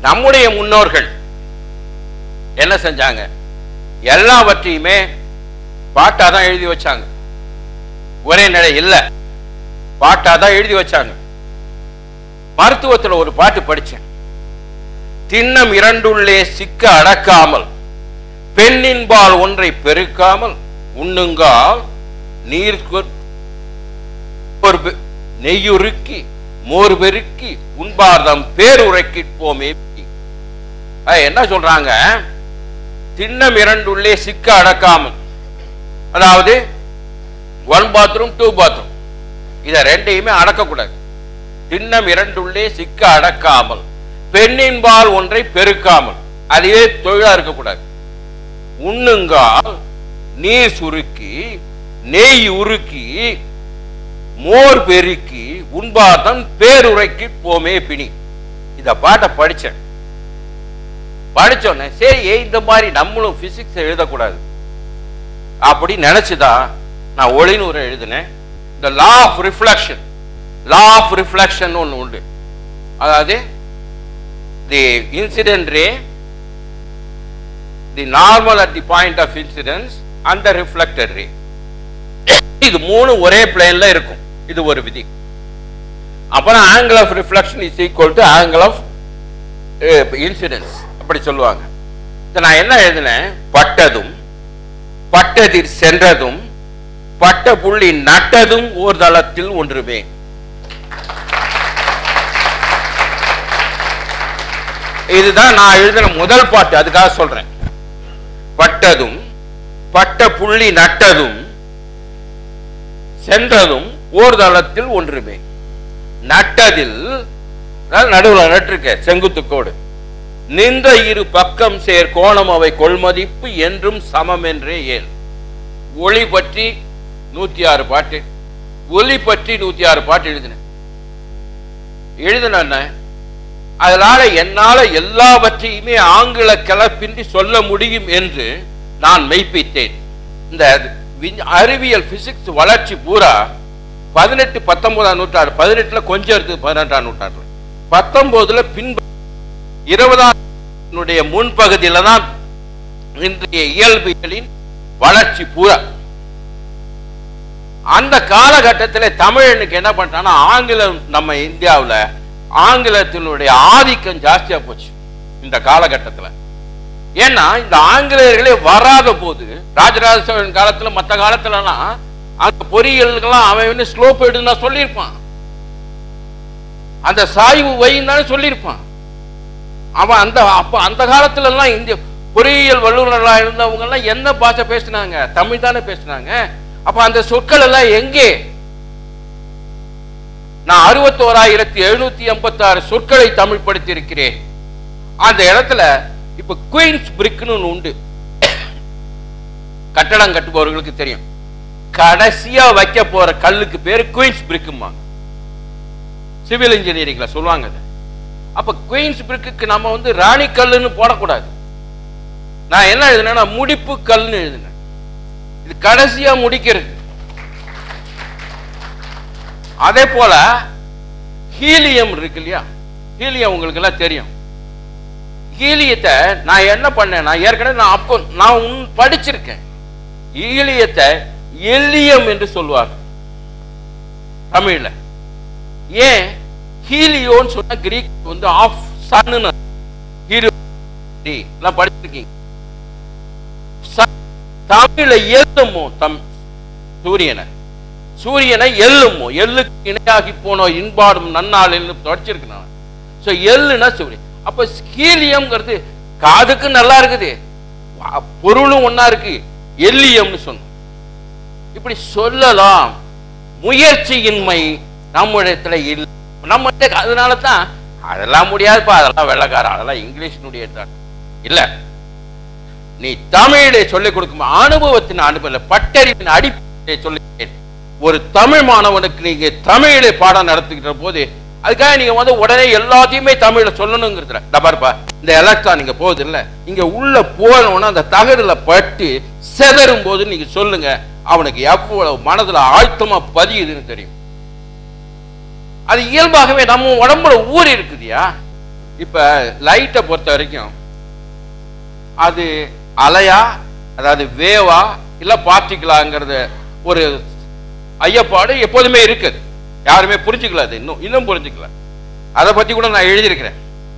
நம்முடைய முன்னோர்கள் என்ன செஞ்சாங்க எல்லாவற்றையுமே பாட்டா தான் எழுதி வச்சாங்க ஒரே நிலை இல்ல பாட்டா தான் எழுதி வச்சாங்க மருத்துவத்துல ஒரு பாட்டு படிச்சேன் திண்ணம் இரண்டுள்ளே சிக்க அடக்காமல் பெண்ணின்பால் ஒன்றை பெருக்காமல் உண்ணுங்கால் நீர் கொ- ஒரு பெ- நெய்யுருக்கி மோர் பெருக்கி உண்பார்தம் பேருரைக்கி போமே அஹ் என்ன சொல்றாங்க திண்ணம் இரண்டுள்ளே சிக்க அடக்காமல் அதாவது ஒன் பாத்ரூம் டூ பாத்ரூம் இத ரெண்டையுமே அடக்கக்கூடாது திண்ணம் இரண்டுள்ளே சிக்க அடக்காமல் பெண்ணின்பால் ஒன்றை பெருக்காமல் அதுவே தொழிலா இருக்கக்கூடாது உண்ணுங்கால் நீர் சுருக்கி நெய் உருக்கி மோர் பெருக்கி உண்பார்த்தம் பேருரைக்கு போமே பிணி இத பாட்டை படிச்சேன் படிச்சோன்னே சரி ஏன் இந்த மாதிரி நம்மளும் பிசிக்ஸ் எழுதக்கூடாது அப்படி நினைச்சுதான் நான் ஒளிநூறு எழுதினேன் இந்த law of reflection law of reflection ஒன்று உண்டு அதாவது the incident ray the normal at the point of incidence அந்த ரிஃப்ளெக்டட் ரே இது மூணு ஒரே பிளேன்ல இருக்கும் இது ஒரு விதி அப்புறம் angle of reflection is equal to angle of incidence அப்படி சொல்லுவாங்க இதை நான் என்ன எழுதினேன் பட்டதும் பட்டதில் சென்றதும் பட்ட புள்ளி நட்டதும் ஓர் தளத்தில் ஒன்றுமே இதுதான் நான் எழுதின முதல் பாட்டு அதுக்காக சொல்றேன் பட்டதும் பட்ட புள்ளி நட்டதும் சென்றதும் ஓர் தளத்தில் ஒன்றுமே நட்டதில் நடுவில் நட்டிருக்க செங்குத்து கோடு நின்ற இரு பக்கம் சேர் கோணம் அவை கொள்மதிப்பு என்றும் சமம் என்றே ஏல் ஒளி பற்றி நூத்தி ஆறு பாட்டு ஒலி பற்றி நூத்தி ஆறு பாட்டு எழுதினேன் எழுதின அதனால என்னால எல்லாவற்றையுமே ஆங்கில கலப்பின்றி சொல்ல முடியும் என்று நான் மெய்ப்பித்தேன் இந்த விஞ்- அறிவியல் பிசிக்ஸ் வளர்ச்சி பூரா பதினெட்டு பத்தொன்பதாம் நூற்றாண்டு பதினெட்டுல கொஞ்சம் இருக்கு பதினெட்டாம் நூற்றாண்டுல பத்தொன்பதுல பின் இருபதாம் நூற்றாண்டுடைய முன்பகுதியில தான் இன்றைய இயல்பியலின் வளர்ச்சி பூரா அந்த காலகட்டத்தில் தமிழனுக்கு என்ன பண்ணிட்டான்னா ஆங்கிலம் நம்ம இந்தியாவுல ஆங்கிலத்தினுடைய ஆதிக்கம் ஜாஸ்தியா போச்சு இந்த காலகட்டத்துல ஏன்னா இந்த ஆங்கிலேயர்களே வராத போது ராஜராஜ சோழன் காலத்துல மத்த காலத்துலலாம் அந்த பொறியியலுக்கெல்லாம் அவன் வந்து ஸ்லோப் எடுன்னா சொல்லியிருப்பான் அந்த சாய்வு வைன்னு தானே சொல்லியிருப்பான் அவன் அந்த அப்ப அந்த காலத்துல எல்லாம் இந்திய பொறியியல் வல்லுநர்களா இருந்தவங்க எல்லாம் என்ன பாஷை பேசினாங்க தமிழ் தானே பேசினாங்க அப்ப அந்த சொற்கள் எல்லாம் எங்கே நான் அறுபத்தோராயிரத்தி எழுநூத்தி எண்பத்தி ஆறு சொற்களை தமிழ் படுத்தியிருக்கிறேன் அந்த இடத்துல இப்ப குயின்ஸ் பிரிக்னு ஒண்ணு உண்டு கட்டடம் கட்டுபவர்களுக்கு தெரியும் கடைசியா வைக்க போற கல்லுக்கு பேரு குயின்ஸ் பிரிக்குமா சிவில் இன்ஜினியரிங்ல சொல்லுவாங்க அதை. அப்ப குயின்ஸ் பிரிக்கு நம்ம வந்து ராணி கல்லுன்னு போடக்கூடாது நான் என்ன எழுதினேன்னா முடிப்பு கல்னு எழுதினேன் இது கடைசியா முடிக்கிறது அதே போல ஹீலியம் இருக்கு இல்லையா ஹீலியம் உங்களுக்கு எல்லாம் தெரியும் ஹீலியத்தை நான் என்ன பண்ணேன் நான் ஏற்கனவே நான் அப்போ நான் உன் படிச்சிருக்கேன் ஹீலியத்தை எல்லியம் என்று சொல்வார் தமிழ்ல ஏன் ஹீலியோன்னு சொன்னா கிரீக் வந்து ஆஃப் சன்னு ஹீரோ எல்லாம் படிச்சிருக்கீங்க ச- தமிழ்ல எல்லுமோ தம் சூரியனை சூரியனை எல்லுமோ எள்ளுக்கு இணையாகி போன இன்பாடும் நன்னாளில்னு படிச்சிருக்கு நான் ஸோ எள்ளுனா சூரியன் அப்ப ஹீலியம்ங்கிறது காதுக்கு நல்லா இருக்குது வா- பொருளும் ஒண்ணா இருக்கு எல்லியம்னு சொன்னோம் இப்படி சொல்லலாம் முயற்சியின்மை நம்மிடத்துல இல்லை நம்ம அதனால தான் அதெல்லாம் முடியாதுப்பா அதெல்லாம் வெள்ளக்காரன் அதெல்லாம் இங்கிலீஷினுடைய தான் இல்ல நீ தமிழை சொல்லிக் கொடுக்கும் அனுபவத்தின் அனுபவம் பட்டறிவின் அடிப்படையை சொல்லுகிறேன் ஒரு தமிழ் மாணவனுக்கு நீங்க தமிழிலே பாடம் நடத்துகிற போது அதுக்காக நீங்க வந்து உடனே எல்லாத்தையுமே தமிழ்ல சொல்லணுங்கிறதுல இந்த பாருப்பா இந்த எலக்ட்ரான் நீங்க போகுது இல்ல இங்க உள்ள போனோம்னா அந்த தகடுல பட்டு செதறும் போது நீங்க சொல்லுங்க அவனுக்கு எவ்வளவு மனதுல ஆழ்த்தமா பதியுதுன்னு தெரியும் அது இயல்பாகவே நம்ம உடம்புல ஊறி இருக்குதுயா இப்ப லைட்டை பொறுத்த வரைக்கும் அது அலையா அதாவது வேவா இல்ல பார்ட்டிகலாங்கிறது ஒரு ஐயப்பாடு எப்போதுமே இருக்குது யாருமே புரிஞ்சுக்கல அது இன்னும் இன்னும் புரிஞ்சுக்கல அதை பத்தி கூட நான் எழுதியிருக்கிறேன்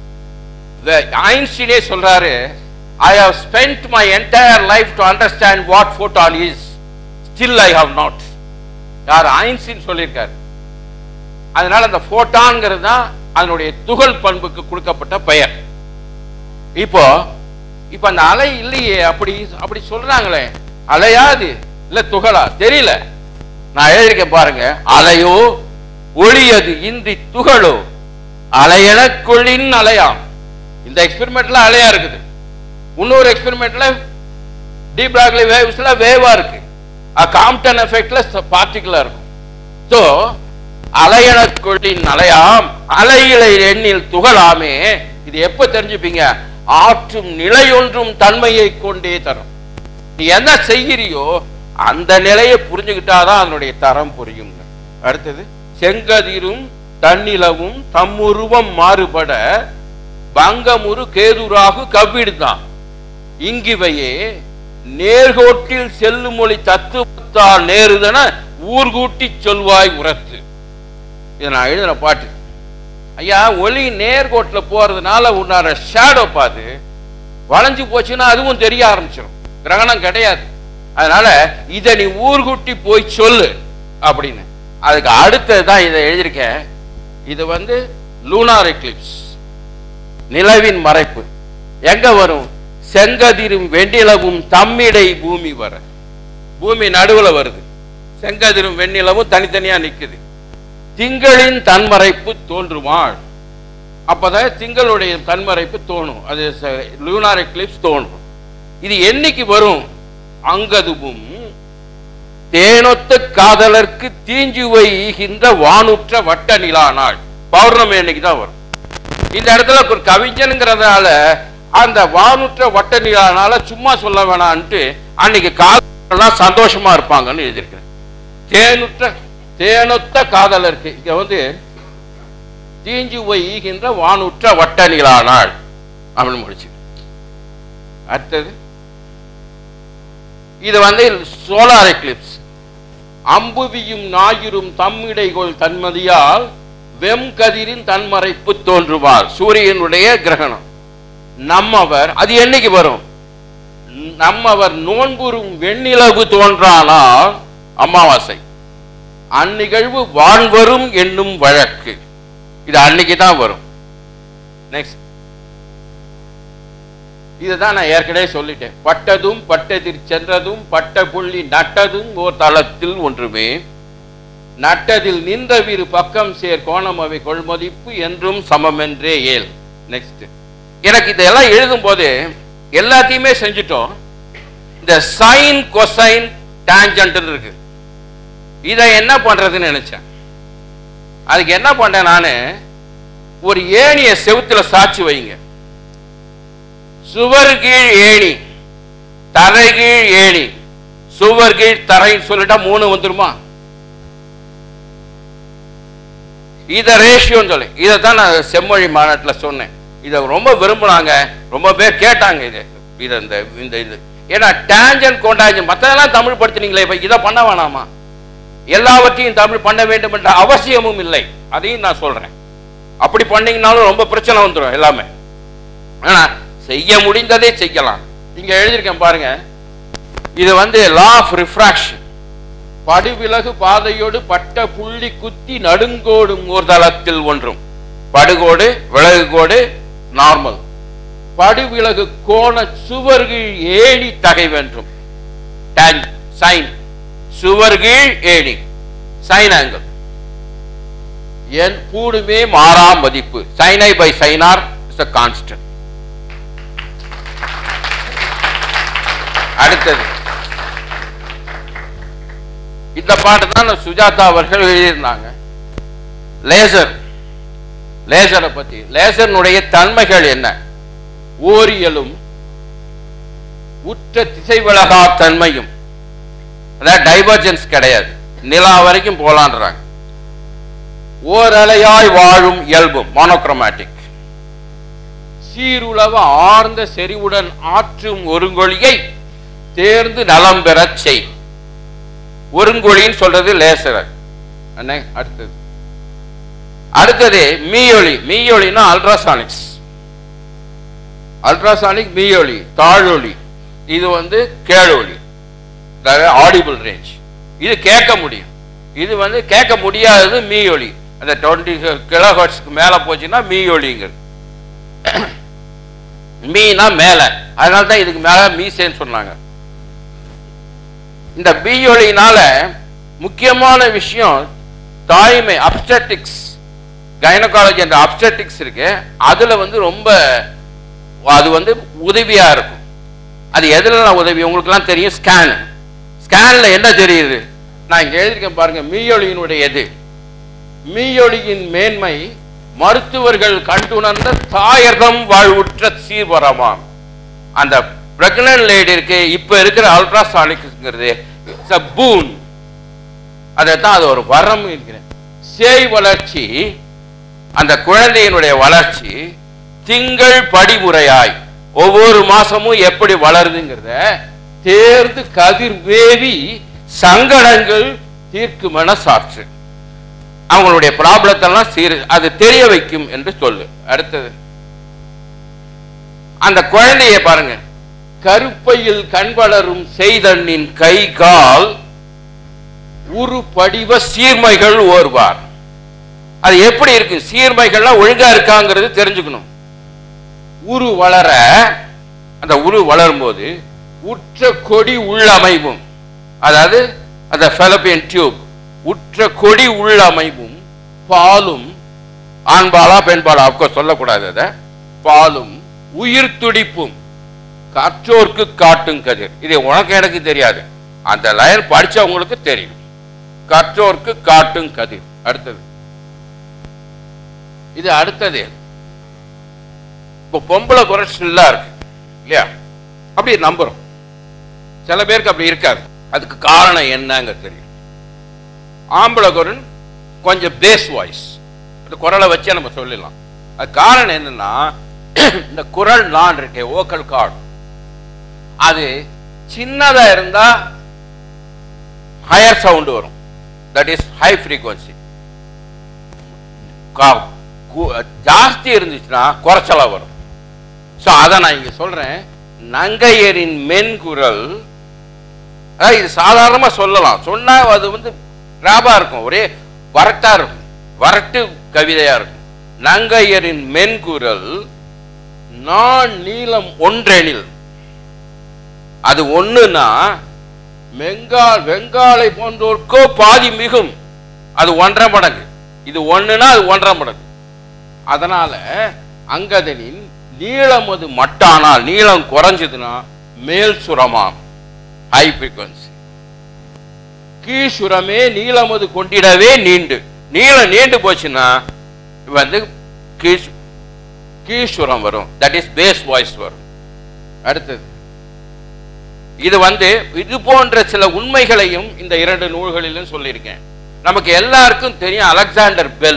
ஐன்ஸ்டீனே சொல்றாரு I have spent my entire life to understand what photon is still I have not yet Einstein சொல்லியிருக்காரு அதனால அந்த போட்டான்ங்கிறது தான் அதனுடைய துகள் பண்புக்கு கொடுக்கப்பட்ட பெயர் இப்போ இப்ப அந்த அலை இல்லையே அப்படி அப்படி சொல்றாங்களே அலையா அது இல்ல துகளா தெரியல நான் எழுதியிருக்கேன் பாருங்க அலையோ ஒளியது இன்றி துகளோ அலையெனக்குள்ளின் அலையாம் இந்த எக்ஸ்பெரிமெண்ட்ல அலையா இருக்குது இன்னொரு எக்ஸ்பெரிமெண்ட்ல டி பிராக்லி வேவ்ஸ்ல வேவா இருக்கு காம்டன் எஃபெக்ட்ல பார்ட்டிகுலா இருக்கும் ஸோ அலையணக்குள்ளின் அலையாம் அலையிலை எண்ணில் துகளாமே இது எப்ப தெரிஞ்சுப்பீங்க ஆற்றும் நிலையொன்றும் தன்மையை கொண்டே தரும் நீ என்ன செய்கிறியோ அந்த நிலையை புரிஞ்சுக்கிட்டாதான் அதனுடைய தரம் புரியும் அடுத்தது செங்கதிரும் தன்னிலவும் தம்முருவம் மாறுபட பங்கமுறு கேதுராகு கவ்விடுதான் இங்கிவையே நேர்கோட்டில் செல்லும் மொழி தத்துவத்தால் நேருதன ஊர்கூட்டி சொல்வாய் உரத்து இதை நான் எழுதின பாட்டு ஐயா ஒளி நேர்கோட்டில் போறதுனால உன்னார ஷேடோ பாது வளைஞ்சு போச்சுன்னா அதுவும் தெரிய ஆரம்பிச்சிடும் கிரகணம் கிடையாது அதனால இதை நீ ஊர்குட்டி போய் சொல்லு அப்படின்னு அதுக்கு அடுத்தது தான் இதை எழுதியிருக்கேன் இது வந்து லூனார் எக்லிப்ஸ் நிலவின் மறைப்பு எங்க வரும் செங்கதிரும் வெண்ணிலவும் தம்மிடை பூமி வர பூமி நடுவுல வருது செங்கதிரும் வெண்ணிலவும் தனித்தனியா நிக்குது திங்களின் தன்மறைப்பு தோன்றுமாள் அப்பதான் திங்களுடைய தன்மறைப்பு தோணும் அது லூனார் எக்லிப்ஸ் தோணும் இது என்னைக்கு வரும் அங்கதுவும் தேனொத்த காதலர்க்கு தீஞ்சுவை ஈகின்ற வானுற்ற வட்ட நிலா நாள் பௌர்ணமி அன்னைக்கு தான் வரும் இந்த இடத்துல ஒரு கவிஞனுங்கிறதுனால அந்த வானுற்ற வட்ட நிலானால சும்மா சொல்ல வேணான்ட்டு அன்னைக்கு காதலாம் சந்தோஷமா இருப்பாங்கன்னு எழுதியிருக்கிறேன் தேனுற்ற தேனொத்த காதலருக்கு இங்க வந்து தீஞ்சுவை ஈகின்ற வானுற்ற வட்ட நிலா நாள் அப்படின்னு முடிச்சு அடுத்தது இது வந்து சோலார் எக்லிப்ஸ் அம்புவியும் ஞாயிறும் தம்மிடைகோள் தன்மதியால் வெம்கதிரின் தன்மறைப்பு தோன்றுவார் சூரியனுடைய கிரகணம் நம்மவர் அது என்னைக்கு வரும் நம்மவர் நோன்புறும் வெண்ணிலவு தோன்றானால் அமாவாசை அந்நிகழ்வு வான்வரும் என்னும் வழக்கு இது அன்னைக்கு தான் வரும் நெக்ஸ்ட் இதுதான் நான் ஏற்கனவே சொல்லிட்டேன் பட்டதும் பட்டதிர் சென்றதும் பட்ட புள்ளி நட்டதும் ஓர் தளத்தில் ஒன்றுமே நட்டதில் நின்றவிரு பக்கம் சேர் கோணம் அவை கொள்மதிப்பு என்றும் சமமென்றே ஏல் நெக்ஸ்ட் எனக்கு இதெல்லாம் எழுதும் போது எல்லாத்தையுமே செஞ்சுட்டோம் இந்த சைன் கொசைன் டான்ஜென்ட் இருக்கு இதை என்ன பண்றதுன்னு நினைச்சேன் அதுக்கு என்ன பண்ணேன் நான் ஒரு ஏணிய செவுத்துல சாட்சி வைங்க சுவர் கீழ் ஏணி தரை கீழ் ஏணி சுவர் கீழ் தரைன்னு சொல்லிட்டா மூணு வந்துருமா இத ரேஷியோன்னு சொல்லி இதை தான் நான் செம்மொழி மாநாட்டில் சொன்னேன் இதை ரொம்ப விரும்புனாங்க ரொம்ப பேர் கேட்டாங்க இது இது இந்த இந்த இது ஏன்னா டேஞ்சன் கோண்டாஞ்சன் மற்றதெல்லாம் தமிழ் படுத்துனீங்களே இப்போ இதை பண்ண வேணாமா எல்லாவற்றையும் தமிழ் பண்ண வேண்டும் என்ற அவசியமும் இல்லை அதையும் நான் சொல்றேன் அப்படி பண்ணீங்கனாலும் ரொம்ப பிரச்சனை வந்துடும் எல்லாமே ஆனா செய்ய முடிந்ததை செய்யலாம் இங்க எழுதியிருக்கேன் பாருங்க இது வந்து லா ஆஃப் ரிஃப்ராக்ஷன் படுவிலகு பாதையோடு பட்ட புள்ளி குத்தி நடுங்கோடும் ஓர் தளத்தில் ஒன்றும் படுகோடு விலகு கோடு நார்மல் படுவிலகு கோண சுவர்கள் ஏணி தகை வென்றும் சைன் சுவர்கீழ் ஏணி சைன் ஆங்கிள் என் கூடுமே மாறா மதிப்பு sine i by sine r is a constant அடுத்தது இந்த பாட்டு தான் சுஜாதா அவர்கள் எழுதியிருந்தாங்க லேசர் லேசரை பத்தி லேசர்னுடைய தன்மைகள் என்ன ஓரியலும் உற்ற திசை விலகா தன்மையும் அதாவது டைவர்ஜென்ஸ் கிடையாது நிலா வரைக்கும் போலான்றாங்க ஓரலையாய் வாழும் இயல்பும் மோனோக்ரோமேட்டிக் சீருளவ ஆர்ந்த செறிவுடன் ஆற்றும் ஒருங்கொழியை தேர்ந்து நலம் பெறச் செய் ஒருங்கொழின்னு சொல்றது லேசர் அண்ணே அடுத்தது அடுத்தது மீயொலி மீயொலினா அல்ட்ராசானிக்ஸ் அல்ட்ராசானிக் மீயொலி தாழொலி இது வந்து கேழொலி ஆடிபிள் ரேஞ்ச் இது கேட்க முடியும் இது வந்து கேட்க முடியாதது மீயொலி அந்த டுவெண்ட்டி கிலோஹர்ட்ஸ்க்கு மேலே போச்சுன்னா மீயொலிங்கிறது மீனா மேலே அதனால தான் இதுக்கு மேலே மீசேன்னு சொன்னாங்க இந்த மீயொலினால முக்கியமான விஷயம் தாய்மை அப்டெட்டிக்ஸ் கைனகாலஜி என்ற அப்டெட்டிக்ஸ் இருக்கு அதுல வந்து ரொம்ப அது வந்து உதவியா இருக்கும் அது எதுலலாம் உதவி உங்களுக்குலாம் தெரியும் ஸ்கேன் ஸ்கேன்ல என்ன தெரியுது நான் இங்க எழுதியிருக்கேன் பாருங்க மீயொலியினுடைய எது மீயொலியின் மேன்மை மருத்துவர்கள் கண்டுணர்ந்த தாயகம் வாழ்வுற்ற சீர்வரமாம் அந்த பிரெக்னன்ட் லேடிக்கு இப்ப இருக்கிற அல்ட்ராசானிக்ங்கிறது இட்ஸ் அ பூன் அதைத்தான் அது ஒரு வரம் இருக்கிறேன் சேய் வளர்ச்சி அந்த குழந்தையினுடைய வளர்ச்சி திங்கள் படிமுறையாய் ஒவ்வொரு மாசமும் எப்படி வளருதுங்கிறத தேர்ந்து கதிர் வேவி சங்கடங்கள் தீர்க்குமென சாற்று அவங்களுடைய ப்ராப்ளத்தெல்லாம் சீர் அது தெரிய வைக்கும் என்று சொல்லு அடுத்தது அந்த குழந்தைய பாருங்க கருப்பையில் கண் வளரும் செய்தண்ணின் கை கால் உரு படிவ சீர்மைகள் ஓர்வார் அது எப்படி இருக்கு சீர்மைகள்லாம் ஒழுங்கா இருக்காங்கிறது தெரிஞ்சுக்கணும் உரு வளர அந்த உரு வளரும் போது உற்ற கொடி உள்ளமைவும் அதாவது அந்த ஃபெலப்பியன் டியூப் உற்ற கொடி உள்ளமைவும் பாலும் ஆண்பாலா பெண்பாலா அப்கோர்ஸ் சொல்லக்கூடாது அதை பாலும் உயிர் துடிப்பும் கற்றோர்க்கு காட்டும் கதிர் இது உனக்கு எனக்கு தெரியாது அந்த லைன் படிச்சவங்களுக்கு தெரியும் கற்றோர்க்கு காட்டும் கதிர் அடுத்தது இது அடுத்தது இப்போ பொம்பளை குறை ஸ்டில்லா இருக்கு இல்லையா அப்படி நம்புறோம் சில பேருக்கு அப்படி இருக்காது அதுக்கு காரணம் என்னங்க தெரியும் ஆம்பளை குரல் கொஞ்சம் பேஸ் வாய்ஸ் இந்த குரலை வச்சே நம்ம சொல்லிடலாம் அது காரணம் என்னன்னா இந்த குரல் நான் இருக்கேன் ஓக்கல் கார்டு அது சின்னதா இருந்தா ஹையர் சவுண்ட் வரும் தட் இஸ் ஹை ஃப்ரீக்வன்சி ஜாஸ்தி இருந்துச்சுன்னா குறைச்சலா வரும் ஸோ அதை நான் இங்க சொல்றேன் நங்கையரின் மென்குரல் அதாவது இது சாதாரணமா சொல்லலாம் சொன்னா அது வந்து ராபா இருக்கும் ஒரே வரட்டா இருக்கும் வரட்டு கவிதையா இருக்கும் நங்கையரின் மென்குரல் நான் நீளம் ஒன்றெனில் அது ஒண்ணுன்னா வெங்கால் வெங்காலை போன்றோர்க்கோ பாதி மிகும் அது ஒன்றரை மடங்கு இது ஒண்ணுன்னா அது ஒன்றரை மடங்கு அதனால அங்கதனின் நீளம் அது மட்டானால் நீளம் குறைஞ்சதுன்னா மேல் சுரமாம் ஹை ஃப்ரீக்வன்சி கீழ்சுரமே நீளமது கொண்டிடவே நீண்டு நீளம் நீண்டு போச்சுன்னா வந்து கீழ் கீழ்சுரம் வரும் தட் இஸ் பேஸ் வாய்ஸ் வரும் அடுத்தது இது வந்து இது போன்ற சில உண்மைகளையும் இந்த இரண்டு நூல்களிலும் சொல்லியிருக்கேன் நமக்கு எல்லாருக்கும் தெரியும் அலெக்சாண்டர் பெல்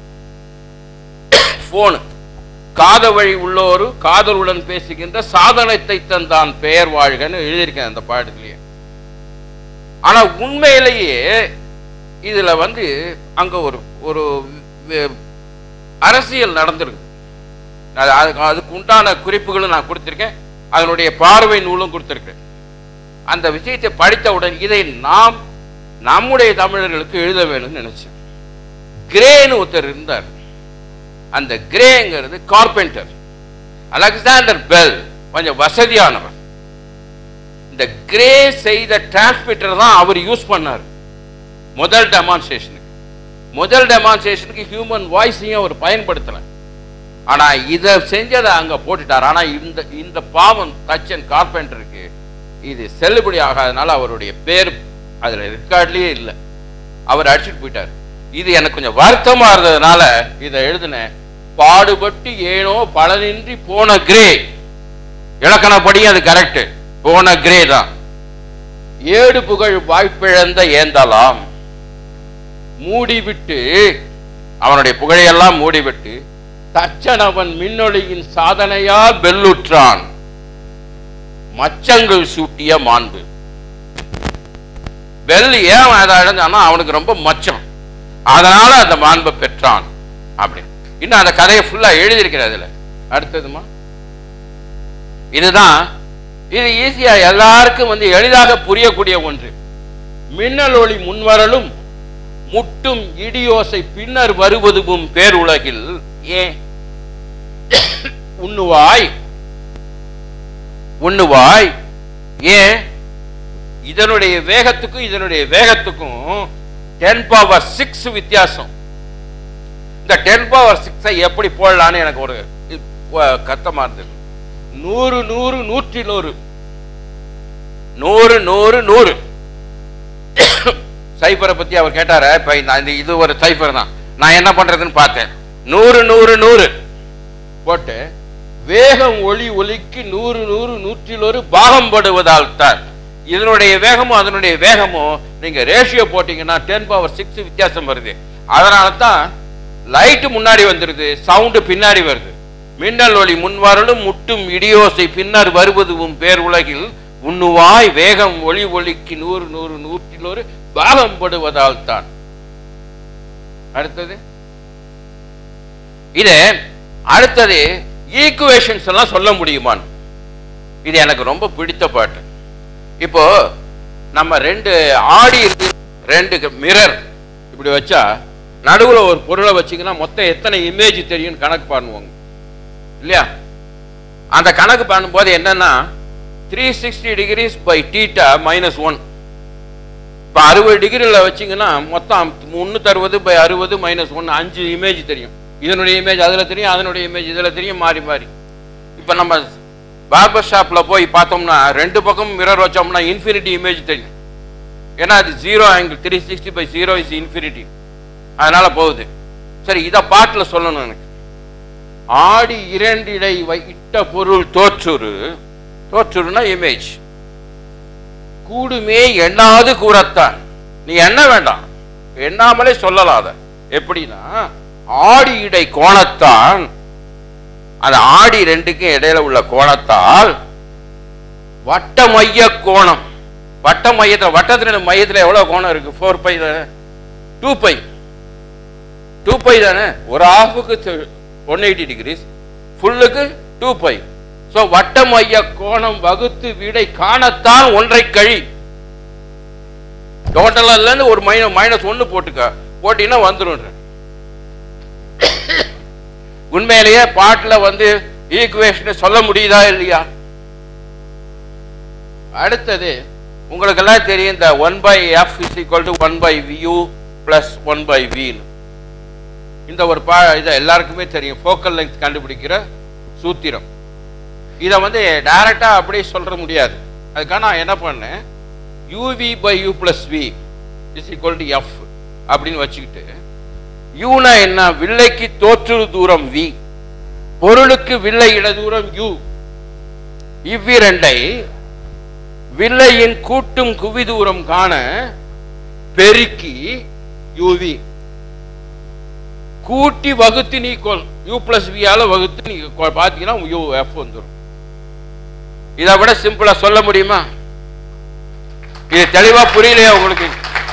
போனு காத வழி உள்ளோரு காதலுடன் பேசுகின்ற சாதனத்தை தந்தான் பெயர் வாழ்கன்னு எழுதியிருக்கேன் அந்த பாடத்திலேயே ஆனா உண்மையிலேயே இதுல வந்து அங்க ஒரு ஒரு வே- அரசியல் நடந்திருக்கு அது அதுக்கு அதுக்கு உண்டான குறிப்புகளும் நான் கொடுத்திருக்கேன் அதனுடைய பார்வை நூலும் கொடுத்திருக்கேன் அந்த விஷயத்தை படித்தவுடன் இதை நாம் நம்முடைய தமிழர்களுக்கு எழுத வேணும்னு நினைச்சேன் கிரேன்னு ஒருத்தர் இருந்தார் அந்த கிரேங்கிறது கார்பெண்டர் அலெக்சாண்டர் பெல் கொஞ்சம் வசதியானவர் இந்த கிரே செய்த டிரான்ஸ்மிட்டர் தான் அவர் யூஸ் பண்ணார் முதல் டெமான்ஸ்ட்ரேஷனுக்கு முதல் டெமான்ஸ்ட்ரேஷனுக்கு ஹியூமன் வாய்ஸையும் அவர் பயன்படுத்தல ஆனா இதை செஞ்சதை அங்க போட்டுட்டார் ஆனா இந்த இந்த பாவம் தச்சன் கார்பெண்டருக்கு இது செல்லுபடி ஆகாதனால அவருடைய பேர் அதுல ரெக்கார்ட்லயே இல்லை அவர் அடிச்சுட்டு போயிட்டார் இது எனக்கு கொஞ்சம் வருத்தமா இருந்ததுனால இதை எழுதினேன் பாடுபட்டு ஏனோ பலனின்றி போன கிரே இலக்கணப்படி அது கரெக்ட் போன கிரே தான் ஏடு புகழ் வாய்ப்பிழந்த ஏந்தலாம் மூடிவிட்டு அவனுடைய புகழையெல்லாம் மூடிவிட்டு தச்சனவன் மின்னொளியின் சாதனையால் வெல்லுற்றான் மச்சங்கள் சூட்டிய மாண்பு வெல் ஏன் அதை அடைஞ்சானா அவனுக்கு ரொம்ப மச்சம் அதனால அந்த மாண்பை பெற்றான் அப்படி இன்னும் அந்த கதையை ஃபுல்லா எழுதியிருக்கிற அதுல அடுத்ததுமா இதுதான் இது ஈஸியா எல்லாருக்கும் வந்து எளிதாக புரியக்கூடிய ஒன்று மின்னல் ஒளி முன்வரலும் முட்டும் இடியோசை பின்னர் வருவதும் பேருலகில் ஏன் உண்ணுவாய் உண்ணுவாய் ஏன் இதனுடைய வேகத்துக்கும் இதனுடைய வேகத்துக்கும் டென் பவர் சிக்ஸ் வித்தியாசம் இந்த டென் பவர் சிக்ஸை எப்படி போடலான்னு எனக்கு ஒரு இது, அஹ், கத்தமா இருந்தது நூறு நூறு நூற்றி நூறு நூறு நூறு நூறு சைஃபரை பத்தி அவர் கேட்டாரு இப்ப இந்த இந்த இது ஒரு சைஃபர் தான் நான் என்ன பண்றதுன்னு பார்த்தேன் நூறு நூறு நூறு போட்டு வேகம் ஒளி ஒலிக்கு நூறு நூறு நூற்றில் ஒரு பாகம் படுவதால் தான் இதனுடைய வேகமும் அதனுடைய வேகமும் நீங்க ரேஷியோ போட்டீங்கன்னா டென் பவர் சிக்ஸ் வித்தியாசம் வருது அதனால தான் லைட் முன்னாடி வந்துருது சவுண்டு பின்னாடி வருது மின்னல் ஒளி முன்வரலும் முட்டும் இடியோசை பின்னர் வருவதும் பேர் உலகில் உண்ணுவாய் வேகம் ஒளி ஒலிக்கு நூறு நூறு நூற்றில் ஒரு பாகம் படுவதால் தான் அடுத்தது இது அடுத்தது ஈக்குவேஷன்ஸ் எல்லாம் சொல்ல முடியுமான்னு இது எனக்கு ரொம்ப பிடித்த பாட்டு இப்போ நம்ம ரெண்டு ஆடி இருக்கு ரெண்டு மிரர் இப்படி வச்சா நடுவுல ஒரு பொருளை வச்சீங்கன்னா மொத்தம் எத்தனை இமேஜ் தெரியும் கணக்கு பண்ணுவாங்க இல்லையா அந்த கணக்கு பண்ணும்போது என்னன்னா three sixty degrees by theta minus one இப்போ அறுபது டிகிரியில் வச்சீங்கன்னா மொத்தம் முந்நூற்றி அறுபது பை அறுபது மைனஸ் ஒன்று அஞ்சு இமேஜ் தெரியும் இதனுடைய இமேஜ் அதில் தெரியும் அதனுடைய இமேஜ் இதில் தெரியும் மாறி மாறி இப்போ நம்ம பார்பர் ஷாப்பில் போய் பார்த்தோம்னா ரெண்டு பக்கம் மிரர் வச்சோம்னா இன்ஃபினிட்டி இமேஜ் தெரியும் ஏன்னா அது zero angle three sixty by zero is infinity அதனால போகுது சரி இதை பாட்டில் சொல்லணும் எனக்கு ஆடி இரண்டிடை வை- இட்ட பொருள் தோற்றுரு தோற்றுருனா இமேஜ் கூடுமே எண்ணாது கூறத்தான் நீ எண்ண வேண்டாம் எண்ணாமலே சொல்லலாம் அதை எப்படின்னா ஆடி இடை கோணத்தான் அந்த ஆடி ரெண்டுக்கும் இடையில உள்ள கோணத்தால் வட்ட மைய கோணம் வட்ட மையத்தில் வட்டத்தின மையத்தில் எவ்வளவு கோணம் இருக்கு ஃபோர் பை தானே டூ பை டூ பை தானே ஒரு ஆஃபுக்கு ஒன் எயிட்டி டிகிரிஸ் ஃபுல்லுக்கு டூ பை ஸோ வட்ட மைய கோணம் வகுத்து விடை காணத்தான் ஒன்றை கழி டோட்டலா இல்லைன்னு ஒரு மைனஸ் மைனஸ் ஒன்று போட்டுக்க போட்டீங்கன்னா வந்துடும் உண்மையிலேயே பாட்டில் வந்து ஈக்குவேஷனை சொல்ல முடியுதா இல்லையா அடுத்தது உங்களுக்கெல்லாம் தெரியும் இந்த one by F is equal to one by u plus one by வின்னு இந்த ஒரு பா இதை எல்லாருக்குமே தெரியும் ஃபோக்கல் லென்த் கண்டுபிடிக்கிற சூத்திரம் இதை வந்து டைரக்டா அப்படியே சொல்ற முடியாது அதுக்காக நான் என்ன பண்ணேன் u v by u plus v is equal to F அப்படின்னு வச்சுக்கிட்டு யூனா என்ன வில்லைக்கு தோற்று தூரம் வி பொருளுக்கு வில்லை இட தூரம் யூ இவ்விரண்டை வில்லையின் கூட்டும் குவி தூரம் காண பெருக்கி யூவி கூட்டி வகுத்து நீ கொள் யூ பிளஸ் வியால வகுத்து நீ கொ- பாத்தீங்கன்னா யூ எஃப் வந்துடும் இதை விட சிம்பிளா சொல்ல முடியுமா இது தெளிவா புரியலையா உங்களுக்கு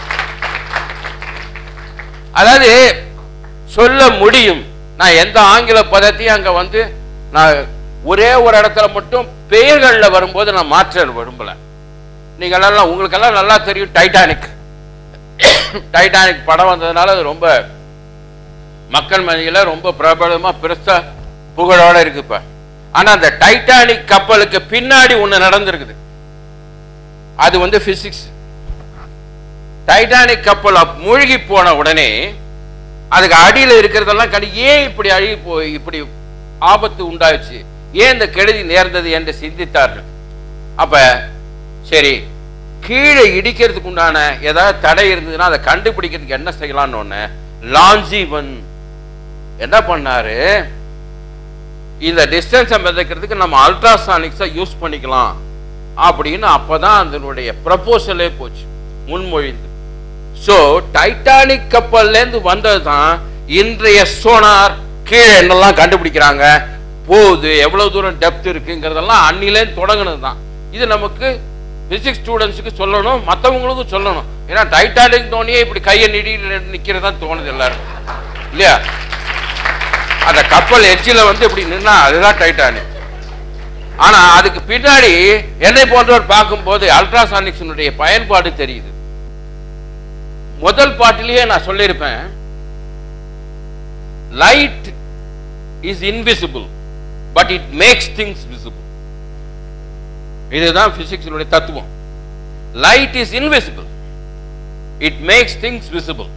அதாவது சொல்ல முடியும் நான் எந்த ஆங்கில பதத்தையும் அங்க வந்து நான் ஒரே ஒரு இடத்துல மட்டும் பெயர்கள்ல வரும்போது நான் மாற்ற விரும்பல நீங்க எல்லாம் உங்களுக்கெல்லாம் நல்லா தெரியும் டைட்டானிக் டைட்டானிக் படம் வந்ததுனால அது ரொம்ப மக்கள் மத்தியில ரொம்ப பிரபலமா பெருசா புகழோட இருக்கு இப்ப ஆனா அந்த டைட்டானிக் கப்பலுக்கு பின்னாடி ஒண்ணு நடந்திருக்குது அது வந்து பிசிக்ஸ் டைட்டானிக் கப்பல் அப்- மூழ்கி போன உடனே அதுக்கு அடியில இருக்கிறதெல்லாம் கடி ஏன் இப்படி அழுகி போய் இப்படி ஆபத்து உண்டாச்சு ஏன் இந்த கெடுதி நேர்ந்தது என்று சிந்தித்தார்கள் அப்ப சரி கீழே இடிக்கிறதுக்கு உண்டான ஏதாவது தடை இருந்ததுன்னா அதை கண்டுபிடிக்கிறதுக்கு என்ன செய்யலாம்னு ஒண்ணு லாஞ்சிவன் என்ன பண்ணாரு இந்த டிஸ்டன்ஸை மிதக்கிறதுக்கு நம்ம அல்ட்ராசானிக்ஸை யூஸ் பண்ணிக்கலாம் அப்படின்னு அப்பதான் அதனுடைய ப்ரப்போசலே போச்சு முன்மொழிந்து ஸோ டைட்டானிக் கப்பல்ல இருந்து வந்தது தான் இன்றைய சோனார் கீழே என்னெல்லாம் கண்டுபிடிக்கிறாங்க போகுது எவ்வளவு தூரம் டெப்த் இருக்குங்கிறதெல்லாம் அன்னிலே தொடங்கினது தான் இது நமக்கு பிசிக்ஸ் ஸ்டூடெண்ட்ஸுக்கு சொல்லணும் மற்றவங்களுக்கும் சொல்லணும் ஏன்னா டைட்டானிக் தோனியே இப்படி கையை நீடி நிற்கிறதா தோணுது எல்லாரும் இல்லையா அந்த கப்பல் எட்ஜில் வந்து இப்படி நின்னா அதுதான் டைட்டானிக் ஆனா அதுக்கு பின்னாடி என்னை போன்றவர் பார்க்கும்போது அல்ட்ராசானிக்ஸினுடைய பயன்பாடு தெரியுது முதல் பாட்டிலேயே நான் சொல்லியிருப்பேன் light is invisible but it makes things visible இதுதான் பிசிக்ஸினுடைய தத்துவம் light is invisible it makes things visible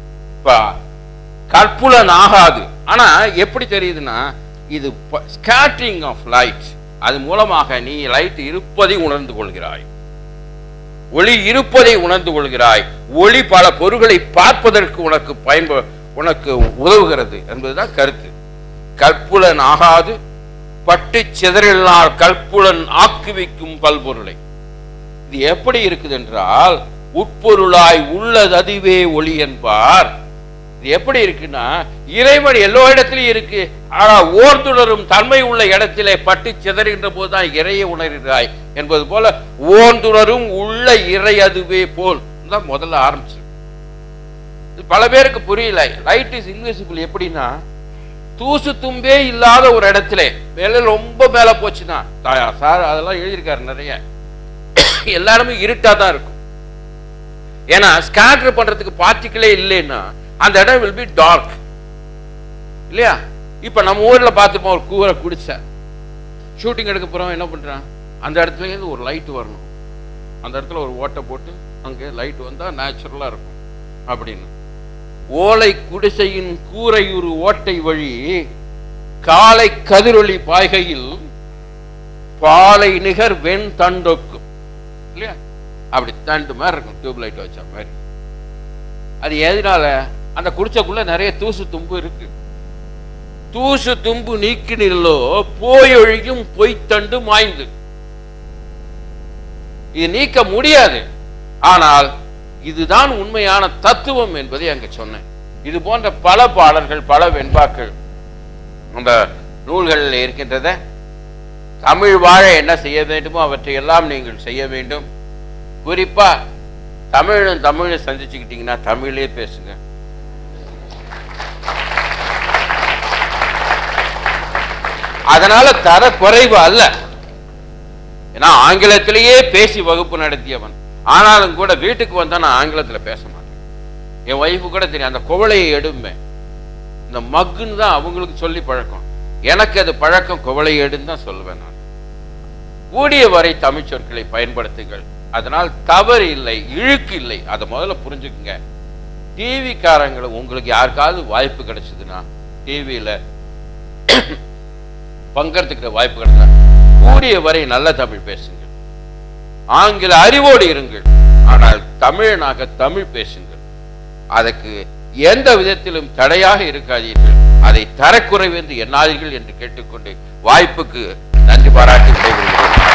கற்புலன் ஆகாது ஆனா எப்படி தெரியுதுன்னா இது ஸ்கேட்டரிங் ஆஃப் லைட் அது மூலமாக நீ லைட் இருப்பதை உணர்ந்து கொள்கிறாய் ஒளி இருப்பதை உணர்ந்து கொள்கிறாய் ஒளி பல பொருள்களை பார்ப்பதற்கு உனக்கு பயன்ப உனக்கு உதவுகிறது என்பதுதான் கருத்து கற்புலன் ஆகாது பட்டு சிதறினால் கற்புலன் ஆக்குவிக்கும் பல்பொருளை இது எப்படி இருக்குது என்றால் உட்பொருளாய் உள்ளது அதுவே ஒளி என்பார் இது எப்படி இருக்குன்னா இறைவன் எல்லா இடத்திலும் இருக்கு ஆனா ஓர்ந்துணரும் தன்மை உள்ள இடத்திலே பட்டு சிதறுகின்ற போதுதான் இறையை உணர்கிறாய் என்பது போல ஓர்ந்துணரும் உள்ள இறை அதுவே போல் தான் முதல்ல ஆரம்பிச்சு இது பல பேருக்கு புரியல லைட் இஸ் இன்விசிபிள் எப்படின்னா தூசு தும்பே இல்லாத ஒரு இடத்துல மேல ரொம்ப மேல போச்சுன்னா தாயா சார் அதெல்லாம் எழுதியிருக்காரு நிறைய எல்லாருமே இருட்டா தான் இருக்கும் ஏன்னா ஸ்கேட்டர் பண்றதுக்கு பார்ட்டிகளே இல்லைன்னா அந்த இடம் வில் பி டார்க் இல்லையா இப்ப நம்ம ஊர்ல பார்த்துப்போம் ஒரு கூரை குடிச்ச ஷூட்டிங் எடுக்க போறோம் என்ன பண்றான் அந்த இடத்துல இருந்து ஒரு லைட் வரணும் அந்த இடத்துல ஒரு ஓட்டை போட்டு அங்கே லைட் வந்தா நேச்சுரலா இருக்கும் அப்படின்னு ஓலை குடிசையின் கூரையுறு ஓட்டை வழி காலை கதிரொளி பாய்கையில் பாலை நிகர் வெண் தண்டொக்கும் இல்லையா அப்படி தண்டு மாதிரி இருக்கும் டியூப் லைட் வச்ச மாதிரி அது எதனால அந்த குடிச்சக்குள்ள நிறைய தூசு தும்பு இருக்கு தூசு தும்பு நீக்கினிலோ போயொழியும் பொய்த்தண்டு மாய்ந்து இது நீக்க முடியாது ஆனால் இதுதான் உண்மையான தத்துவம் என்பதை அங்க சொன்னேன் இது போன்ற பல பாடல்கள் பல வெண்பாக்கள் அந்த நூல்களில் இருக்கின்றத தமிழ் வாழ என்ன செய்ய வேண்டுமோ அவற்றை எல்லாம் நீங்கள் செய்ய வேண்டும் குறிப்பா தமிழும் தமிழை சந்திச்சுக்கிட்டீங்கன்னா தமிழே பேசுங்க அதனால தர குறைவு அல்ல ஏன்னா ஆங்கிலத்திலேயே பேசி வகுப்பு நடத்தியவன் ஆனாலும் கூட வீட்டுக்கு வந்தா நான் ஆங்கிலத்துல பேச மாட்டேன் என் ஒய்ஃபு கூட தெரியும் அந்த குவளையை எடும்பேன் இந்த மக்குன்னு தான் அவங்களுக்கு சொல்லி பழக்கம் எனக்கு அது பழக்கம் குவளை எடுன்னு தான் சொல்லுவேன் நான் கூடிய வரை தமிழ் சொற்களை பயன்படுத்துங்கள் அதனால் தவறு இல்லை இழுக்கு இல்லை அதை முதல்ல புரிஞ்சுக்குங்க டிவி காரங்களை உங்களுக்கு யாருக்காவது வாய்ப்பு கிடைச்சதுன்னா டிவியில பங்கெடுத்துக்கிற வாய்ப்பு கிடைச்சா கூடிய வரை நல்ல தமிழ் பேசுங்கள் ஆங்கில அறிவோடு இருங்கள் ஆனால் தமிழனாக தமிழ் பேசுங்கள் அதுக்கு எந்த விதத்திலும் தடையாக இருக்காதீர்கள் அதை தரக்குறைவு என்று எண்ணாதீர்கள் என்று கேட்டுக்கொண்டு வாய்ப்புக்கு நன்றி பாராட்டி விடைபெறுகிறேன்